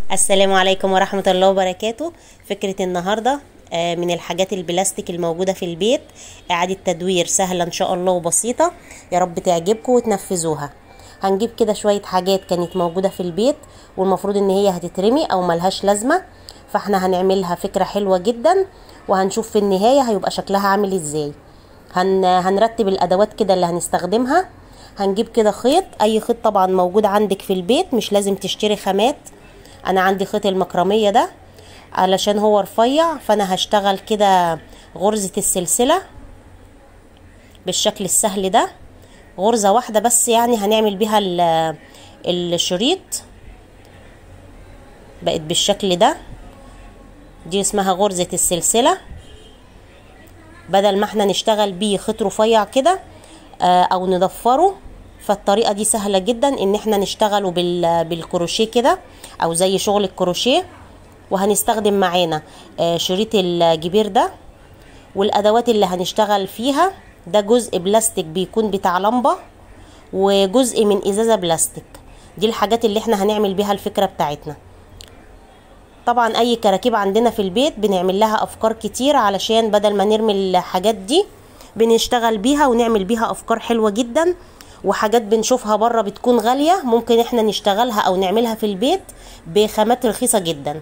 السلام عليكم ورحمة الله وبركاته فكرة النهاردة آه، من الحاجات البلاستيك الموجودة في البيت إعادة تدوير سهلة إن شاء الله وبسيطة يا رب تعجبكم وتنفذوها هنجيب كده شوية حاجات كانت موجودة في البيت والمفروض إن هي هتترمي أو ملهاش لازمة فاحنا هنعملها فكرة حلوة جدا وهنشوف في النهاية هيبقى شكلها عامل ازاي هن... هنرتب الأدوات كده اللي هنستخدمها هنجيب كده خيط أي خيط طبعا موجود عندك في البيت مش لازم تشتري خامات انا عندي خيط المكرمية ده علشان هو رفيع فانا هشتغل كده غرزة السلسلة بالشكل السهل ده غرزة واحدة بس يعني هنعمل بيها ال- الشريط بقت بالشكل ده دي اسمها غرزة السلسلة بدل ما احنا نشتغل بيه خيط رفيع كده آه، او نضفره فالطريقة دي سهلة جدا ان احنا نشتغله بال- بالكروشيه كده او زي شغل الكروشيه وهنستخدم معانا آه، شريط الجبير ده والادوات اللي هنشتغل فيها ده جزء بلاستيك بيكون بتاع لمبة وجزء من ازازة بلاستيك دي الحاجات اللي احنا هنعمل بيها الفكرة بتاعتنا طبعا اي كراكيب عندنا في البيت بنعمل لها افكار كتير علشان بدل ما نرمي الحاجات دي بنشتغل بيها ونعمل بيها افكار حلوة جدا وحاجات بنشوفها بره بتكون غالية ممكن احنا نشتغلها او نعملها في البيت بخامات رخيصة جدا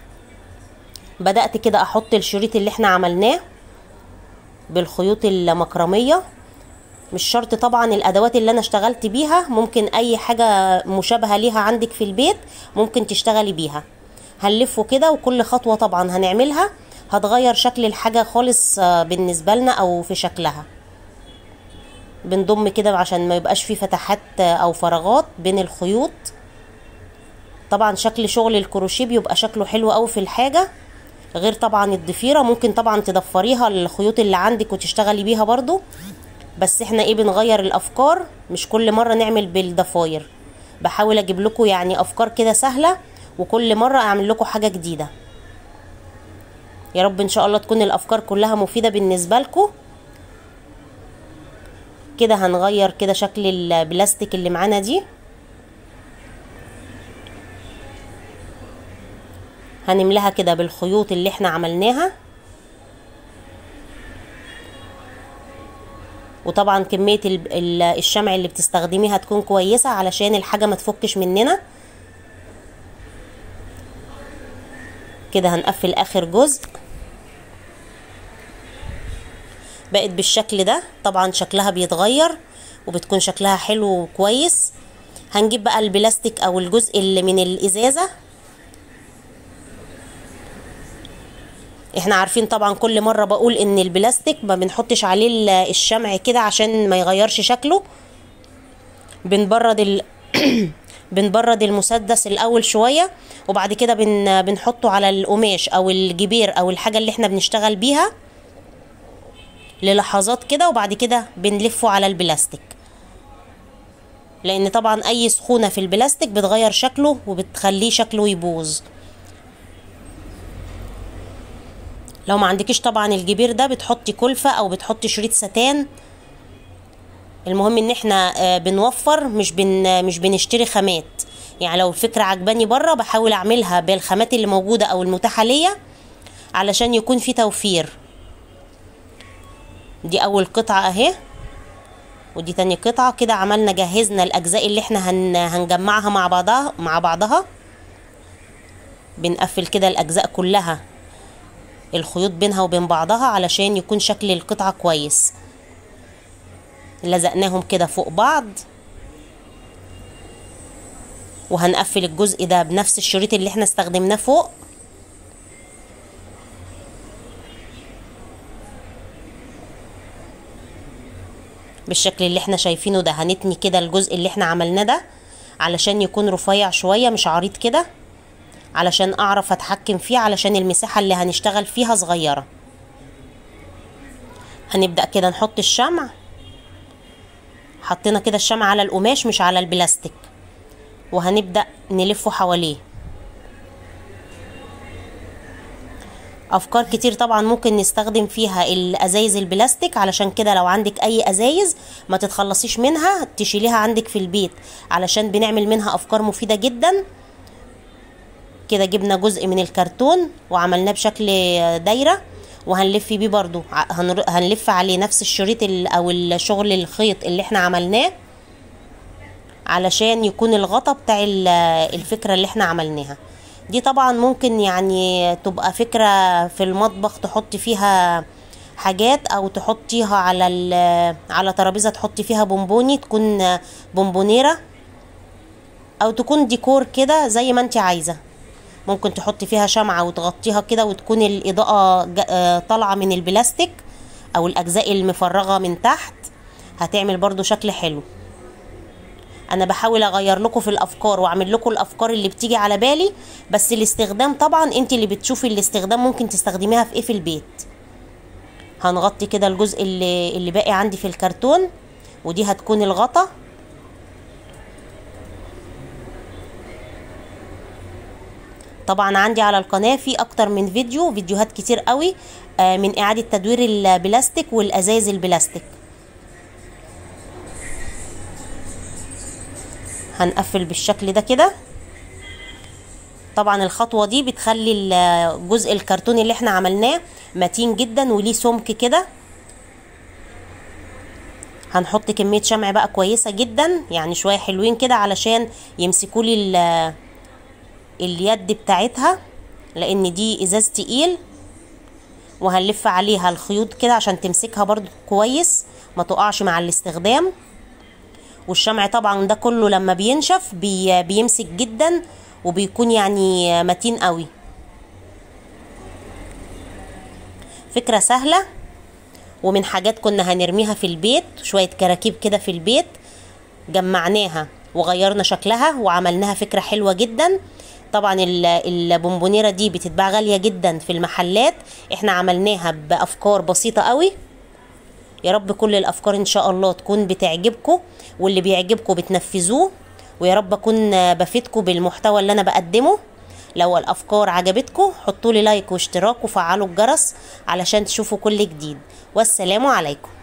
بدأت كده احط الشريط اللي احنا عملناه بالخيوط المكرمية مش شرط طبعا الادوات اللي انا اشتغلت بيها ممكن اي حاجة مشابهة ليها عندك في البيت ممكن تشتغلي بيها هنلفه كده وكل خطوة طبعا هنعملها هتغير شكل الحاجة خالص آه، بالنسبة لنا او في شكلها بنضم كده عشان ما يبقاش فيه فتحات آه، او فراغات بين الخيوط طبعا شكل شغل الكروشيه بيبقى شكله حلو قوي في الحاجة غير طبعا الضفيرة ممكن طبعا تضفريها الخيوط اللي عندك وتشتغلي بيها برضو بس احنا ايه بنغير الافكار مش كل مرة نعمل بالضفاير بحاول اجيب لكم يعني افكار كده سهلة وكل مرة اعمل لكم حاجة جديدة يا رب ان شاء الله تكون الافكار كلها مفيدة بالنسبة لكم كده هنغير كده شكل البلاستيك اللي معانا دي هنملاها كده بالخيوط اللي احنا عملناها وطبعا كمية ال- ال- الشمع اللي بتستخدميها تكون كويسة علشان الحاجة ما تفكش مننا كده هنقفل اخر جزء بقت بالشكل ده طبعا شكلها بيتغير وبتكون شكلها حلو وكويس هنجيب بقى البلاستيك او الجزء اللي من الازازة احنا عارفين طبعا كل مرة بقول ان البلاستيك ما بنحطش عليه ال- الشمع كده عشان ما يغيرش شكله بنبرد ال... بنبرد المسدس الاول شويه وبعد كده بن... بنحطه على القماش او الجبير او الحاجه اللي احنا بنشتغل بيها للحظات كده وبعد كده بنلفه على البلاستيك لان طبعا اي سخونه في البلاستيك بتغير شكله وبتخليه شكله يبوظ لو ما عندكيش طبعا الجبير ده بتحطي كلفه او بتحطي شريط ستان المهم ان احنا آه، بنوفر مش بن مش بنشتري خامات يعني لو الفكره عجباني بره بحاول اعملها بالخامات اللي موجوده او المتاحه ليا علشان يكون في توفير دي اول قطعه اهي ودي تاني قطعه كده عملنا جهزنا الاجزاء اللي احنا هن هنجمعها مع بعضها مع بعضها بنقفل كده الاجزاء كلها الخيوط بينها وبين بعضها علشان يكون شكل القطعه كويس لزقناهم كده فوق بعض وهنقفل الجزء ده بنفس الشريط اللي احنا استخدمناه فوق بالشكل اللي احنا شايفينه ده هنتني كده الجزء اللي احنا عملناه ده علشان يكون رفيع شوية مش عريض كده علشان اعرف اتحكم فيه علشان المساحة اللي هنشتغل فيها صغيرة هنبدأ كده نحط الشمع حطينا كده الشمع على القماش مش على البلاستيك وهنبدأ نلفه حواليه افكار كتير طبعا ممكن نستخدم فيها الازايز البلاستيك علشان كده لو عندك اي ازايز ما تتخلصيش منها تشيليها عندك في البيت علشان بنعمل منها افكار مفيدة جدا كده جبنا جزء من الكرتون وعملناه بشكل دايره وهنلف بيه برضو هنلف عليه نفس الشريط او الشغل الخيط اللي احنا عملناه علشان يكون الغطا بتاع الفكره اللي احنا عملناها دي طبعا ممكن يعني تبقى فكره في المطبخ تحط فيها حاجات او تحطيها على على ترابيزه تحطي فيها بونبوني تكون بونبونيره او تكون ديكور كده زي ما انت عايزه ممكن تحطي فيها شمعة وتغطيها كده وتكون الإضاءة طالعة من البلاستيك أو الأجزاء المفرغة من تحت هتعمل برضو شكل حلو أنا بحاول أغير لكم في الأفكار وأعمل لكم الأفكار اللي بتيجي على بالي بس الاستخدام طبعا أنت اللي بتشوفي الاستخدام ممكن تستخدميها في إيه في البيت هنغطي كده الجزء اللي, اللي باقي عندي في الكرتون ودي هتكون الغطا طبعا عندي على القناة في اكتر من فيديو فيديوهات كتير قوي من اعادة تدوير البلاستيك والازايز البلاستيك هنقفل بالشكل ده كده طبعا الخطوة دي بتخلي الجزء الكرتوني اللي احنا عملناه متين جدا وليه سمك كده هنحط كمية شمع بقى كويسة جدا يعني شوية حلوين كده علشان يمسكولي اليد بتاعتها لان دي ازاز تقيل وهنلف عليها الخيوط كده عشان تمسكها برضو كويس ما تقعش مع الاستخدام والشمع طبعا ده كله لما بينشف بي بيمسك جدا وبيكون يعني متين قوي فكرة سهلة ومن حاجات كنا هنرميها في البيت شوية كراكيب كده في البيت جمعناها وغيرنا شكلها وعملناها فكرة حلوة جدا طبعا البونبونيرة دي بتتباع غالية جدا في المحلات احنا عملناها بأفكار بسيطة قوي يا رب كل الأفكار إن شاء الله تكون بتعجبكم واللي بيعجبكم بتنفذوه ويا رب أكون بفيدكم بالمحتوى اللي أنا بقدمه لو الأفكار عجبتكم حطوا لي لايك واشتراك وفعلوا الجرس علشان تشوفوا كل جديد والسلام عليكم